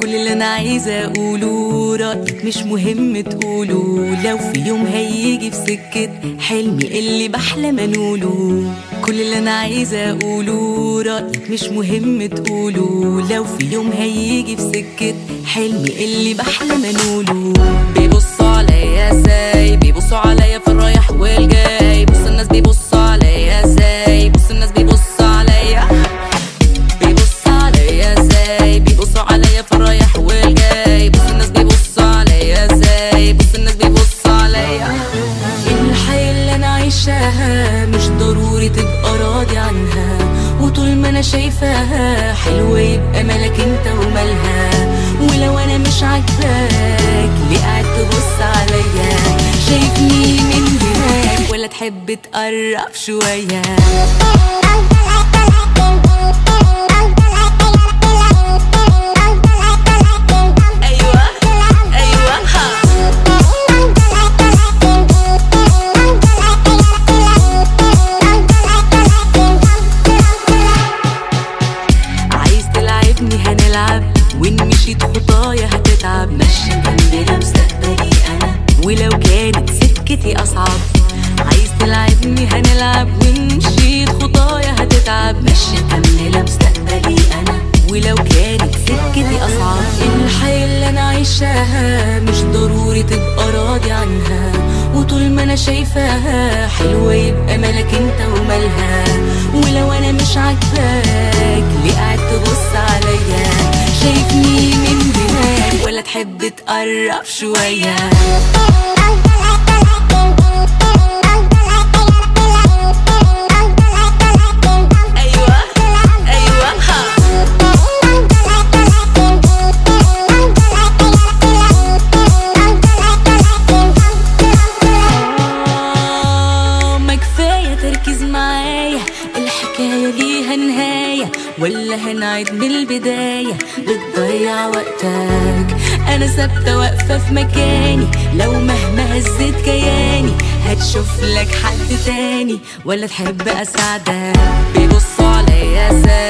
كل اللي انا عايزه اقوله رايك مش مهم تقوله لو في يوم هيجي في سكه حلمي اللي بحلم انوله كل اللي انا عايزه اقوله رايك مش مهم تقوله لو في يوم هيجي في سكه حلمي اللي بحلم انوله بيبصوا عليا ازاي بيبصوا عليا في الرايح والجاي بص الناس بيبصوا عليا ازاي بص الناس بيبصوا عليا بيبصوا عليا ازاي بيبصوا عليا في الرايح والجاي بص الناس بيبصوا عليا ازاي بص الناس بيبصوا عليا الحياة اللي انا عايشاها مش ضروري تبقى راضي عنها وطول ما انا شايفاها حلو يبقى مالك انت ومالها ولو انا مش عاجباك ليه قاعد تبص عليا شايفني من هناك ولا تحب تقرب شويه ايوه ايوه ها عايز تلعبني هنلعب وان مشيت خطايا هتتعب ماشي جنبنا مستقبلي انا ولو كانت سكتي اصعب عايز تلعبني هنلعب وان مشيت خطايا هتتعب ماشي مكملة مستقبلي انا ولو كانت سكتي اصعب الحياة اللي انا عايشاها مش ضروري تبقى راضي عنها وطول ما انا شايفاها حلوة يبقى مالك انت ومالها ولو انا مش عاجباك ليه قاعد تبص عليا شايفني من هناك ولا تحب تقرب شويه ايوه ايوه ها آه، ما كفاية تركيز معايا الحكاية ليها نهاية ولا هنعيد من البداية بتضيع وقتك أنا ثابتة واقفة في مكاني لو مهما هزيت كياني هتشوف لك حد تاني ولا تحب أساعدك بيبصوا عليا ازاي